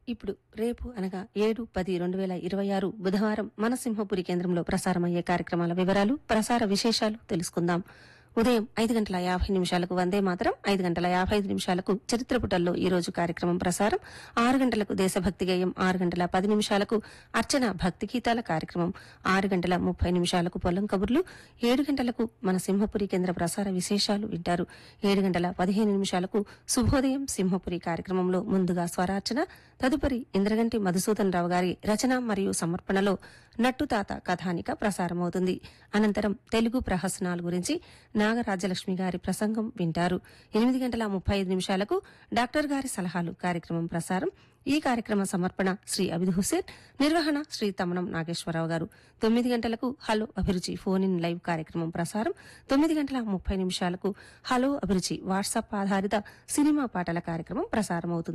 ఇప్పుడు రేపు అనగా ఏడు పది రెండు వేల ఇరవై ఆరు బుధవారం మన సింహపురి కేంద్రంలో ప్రసారమయ్యే కార్యక్రమాల వివరాలు ప్రసార విశేషాలు తెలుసుకుందాం ఉదయం ఐదు గంటల యాభై నిమిషాలకు వందే మాత్రం ఐదు గంటల యాభై ఐదు నిమిషాలకు చరిత్ర పుటల్లో ఈ రోజు కార్యక్రమం ప్రసారం ఆరు గంటలకు దేశభక్తి గేయం ఆరు గంటల పది నిమిషాలకు అర్చన భక్తి గీతాల కార్యక్రమం ఆరు గంటల ముప్పై నిమిషాలకు పొలం కబుర్లు ఏడు గంటలకు మన సింహపురి కేంద్ర ప్రసార విశేషాలు వింటారు ఏడు గంటల పదిహేను నిమిషాలకు శుభోదయం సింహపురి కార్యక్రమంలో ముందుగా స్వరార్చన తదుపరి ఇంద్రగంటి మధుసూదన్ రావు గారి రచన మరియు సమర్పణలో నట్టుతాత కథానిక ప్రసారమవుతుంది అనంతరం తెలుగు ప్రహసనాల గురించి నాగరాజ్యలక్ష్మి గారి ప్రసంగం వింటారు ఎనిమిది గంటల ముప్పై ఐదు నిమిషాలకు డాక్టర్ గారి సలహాలు కార్యక్రమం ప్రసారం ఈ కార్యక్రమ సమర్పణ శ్రీ అబిద్ హుసేన్ నిర్వహణ శ్రీ తమ్మనం నాగేశ్వరరావు గారు తొమ్మిది గంటలకు హలో అభిరుచి ఫోన్ ఇన్ లైవ్ కార్యక్రమం ప్రసారం తొమ్మిది గంటల ముప్పై నిమిషాలకు హలో అభిరుచి వాట్సాప్ ఆధారిత సినిమా పాటల కార్యక్రమం ప్రసారమవుతుంది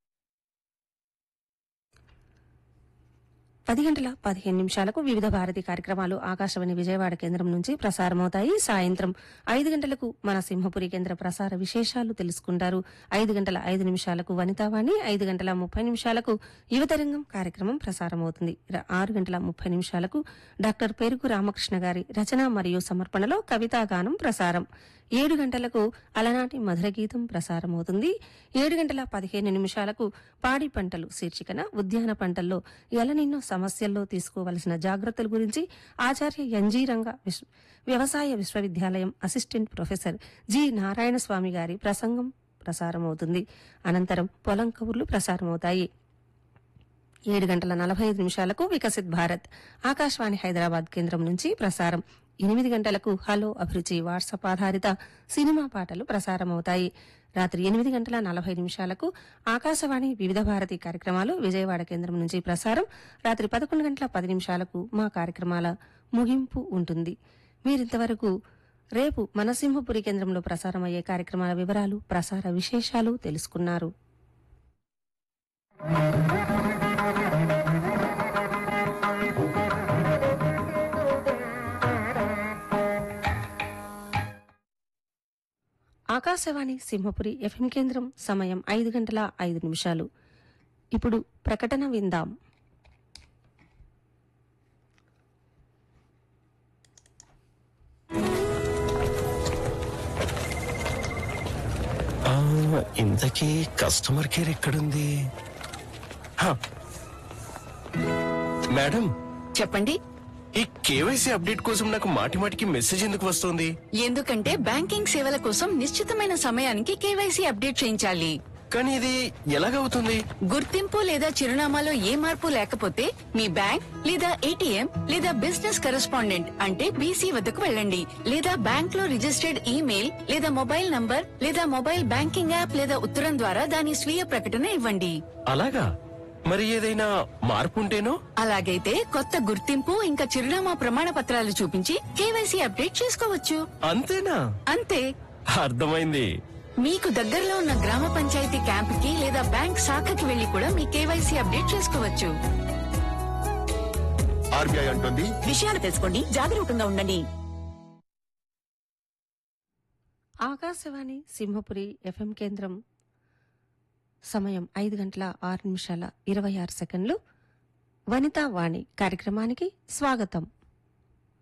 పది గంటల పదిహేను నిమిషాలకు వివిధ భారతి కార్యక్రమాలు ఆకాశవాణి విజయవాడ కేంద్రం నుంచి ప్రసారమవుతాయి సాయంత్రం ఐదు గంటలకు మన సింహపురి కేంద్ర ప్రసార విశేషాలు తెలుసుకుంటారు ఐదు గంటల ఐదు నిమిషాలకు వనితావాణి ఐదు గంటల ముప్పై నిమిషాలకు యువతరంగం కార్యక్రమం ప్రసారమవుతుంది ర- ఆరు గంటల ముప్పై నిమిషాలకు డాక్టర్ పేరుకు రామకృష్ణ గారి రచన మరియు సమర్పణలో కవితాగానం ప్రసారం ఏడు గంటలకు అలనాటి మధుర గీతం ప్రసారమవుతుంది ఏడు గంటల పదిహేను నిమిషాలకు పాడి పంటలు శీర్షికన ఉద్యాన పంటల్లో ఎలనిన్నో సమస్యల్లో తీసుకోవలసిన జాగ్రత్తల గురించి ఆచార్య ఎన్జీ రంగ విశ్వ- వ్యవసాయ విశ్వవిద్యాలయం assistant professor G Narayana Swamy గారి ప్రసంగం ప్రసారమవుతుంది అనంతరం పొలం కబుర్లు ప్రసారమవుతాయి ఏడు గంటల నలభై ఐదు నిమిషాలకు వికసిత్ భారత్ ఆకాశవాణి హైదరాబాద్ కేంద్రం నుంచి ప్రసారం ఎనిమిది గంటలకు హలో అభిరుచి వాట్సాప్ ఆధారిత సినిమా పాటలు ప్రసారమవుతాయి రాత్రి ఎనిమిది గంటల నలభై నిమిషాలకు ఆకాశవాణి వివిధ భారతి కార్యక్రమాలు విజయవాడ కేంద్రం నుంచి ప్రసారం రాత్రి పదకొండు గంటల పది నిమిషాలకు మా కార్యక్రమాల ముగింపు ఉంటుంది మీరింతవరకు రేపు మనసింహపురి కేంద్రంలో ప్రసారమయ్యే కార్యక్రమాల వివరాలు ప్రసార విశేషాలు తెలుసుకున్నారు ఆకాశవాణి సింహపురి ఎఫ్ఎం కేంద్రం సమయం ఐదు గంటల ఐదు నిమిషాలు ఇప్పుడు ప్రకటన విందాం ఆ, ఇంతకీ కస్టమర్ కేర్ ఎక్కడుంది హా. మేడం చెప్పండి ఈ కేవైసీ అప్డేట్ కోసం నాకు మాటి మాటికి మెసేజ్ ఎందుకు వస్తుంది ఎందుకంటే బ్యాంకింగ్ సేవల కోసం నిశ్చితమైన సమయానికి కేవైసీ అప్డేట్ చేయించాలి కానీ ఇది ఎలాగవుతుంది గుర్తింపు లేదా చిరునామాలో ఏ మార్పు లేకపోతే మీ బ్యాంక్ లేదా ఏటీఎం లేదా బిజినెస్ కరెస్పాండెంట్ అంటే బీసీ వద్దకు వెళ్ళండి లేదా బ్యాంక్ లో రిజిస్టర్డ్ ఈమెయిల్ లేదా మొబైల్ నంబర్ లేదా మొబైల్ బ్యాంకింగ్ యాప్ లేదా ఉత్తరం ద్వారా దాని స్వీయ ప్రకటన ఇవ్వండి అలాగా మరి ఏదైనా మార్పు ఉంటేనో అలాగైతే కొత్త గుర్తింపు ఇంకా చిరునామా ప్రమాణ పత్రాలు చూపించి కేవైసీ అప్డేట్ చేసుకోవచ్చు అంతేనా అంతే అర్థమైంది మీకు దగ్గరలో ఉన్న గ్రామ పంచాయతీ క్యాంపుకి లేదా బ్యాంక్ శాఖకి వెళ్లి కూడా మీ కేవైసీ అప్డేట్ చేసుకోవచ్చు ఆర్బీఐ అంటుంది విషయాలు తెలుసుకోండి జాగరూకంగా ఉండండి ఆకాశవాణి సింహపురి ఎఫ్ఎం కేంద్రం సమయం ఐదు గంటల ఆరు నిమిషాల ఇరవై ఆరు సెకండ్లు వనితా వాణి కార్యక్రమానికి స్వాగతం